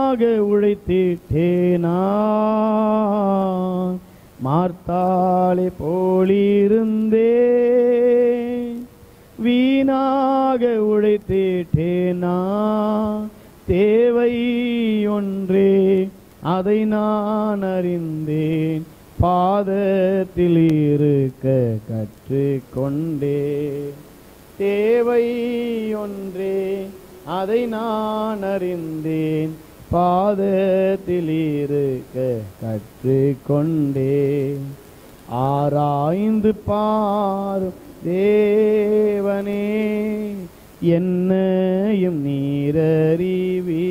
வீணாக உழைத்திட்டேனா மார்த்தாளை போலிருந்தே வீணாக உழைத்திட்டேனா தேவை ஒன்றே அதை நான் அறிந்தேன் பாதத்தில் இருக்க கற்றுக்கொண்டேன் தேவை ஒன்றே அதை நான் அறிந்தேன் பாதத்தில் இருக்க கற்றுக்கொண்டேன் ஆராய்ந்து பாரும் தேவனே என்னையும் நீரறிவி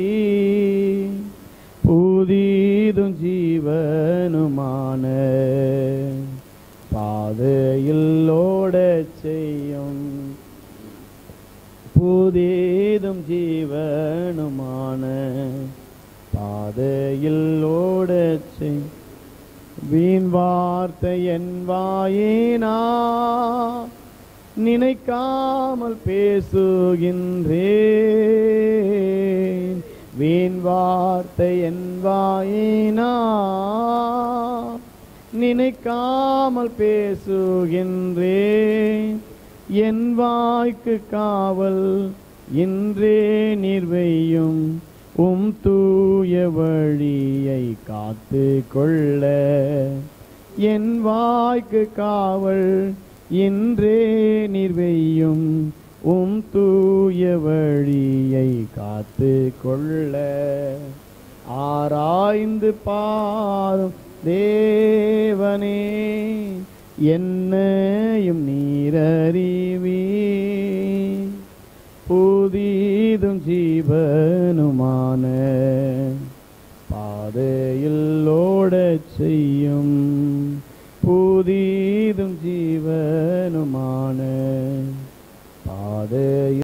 புதிதும் ஜீவனுமான பாதையில் ஓடச் செய்யும் புதிதும் ஜீவனுமான பாதையில் ஓடச் செய் வீண் வார்த்தை என் வாயினா நினைக்காமல் பேசுகின்றேன் வீண் வார்த்தை என் வாயினா நினைக்காமல் பேசுகின்றேன் என் வாய்க்கு காவல் இன்றே நிர்வையும் உம் தூய வழியை காத்து கொள்ள என் வாய்க்கு காவல் இன்றே நிர்வையும் உம் தூய வழியை காத்து கொள்ள ஆராய்ந்து பாரும் தேவனே என்னையும் நீரறிவி புதிதும் ஜீவனுமான பாதையில் ஓடச் செய்யும் புதிதும் ஜீவனுமான பாதையில்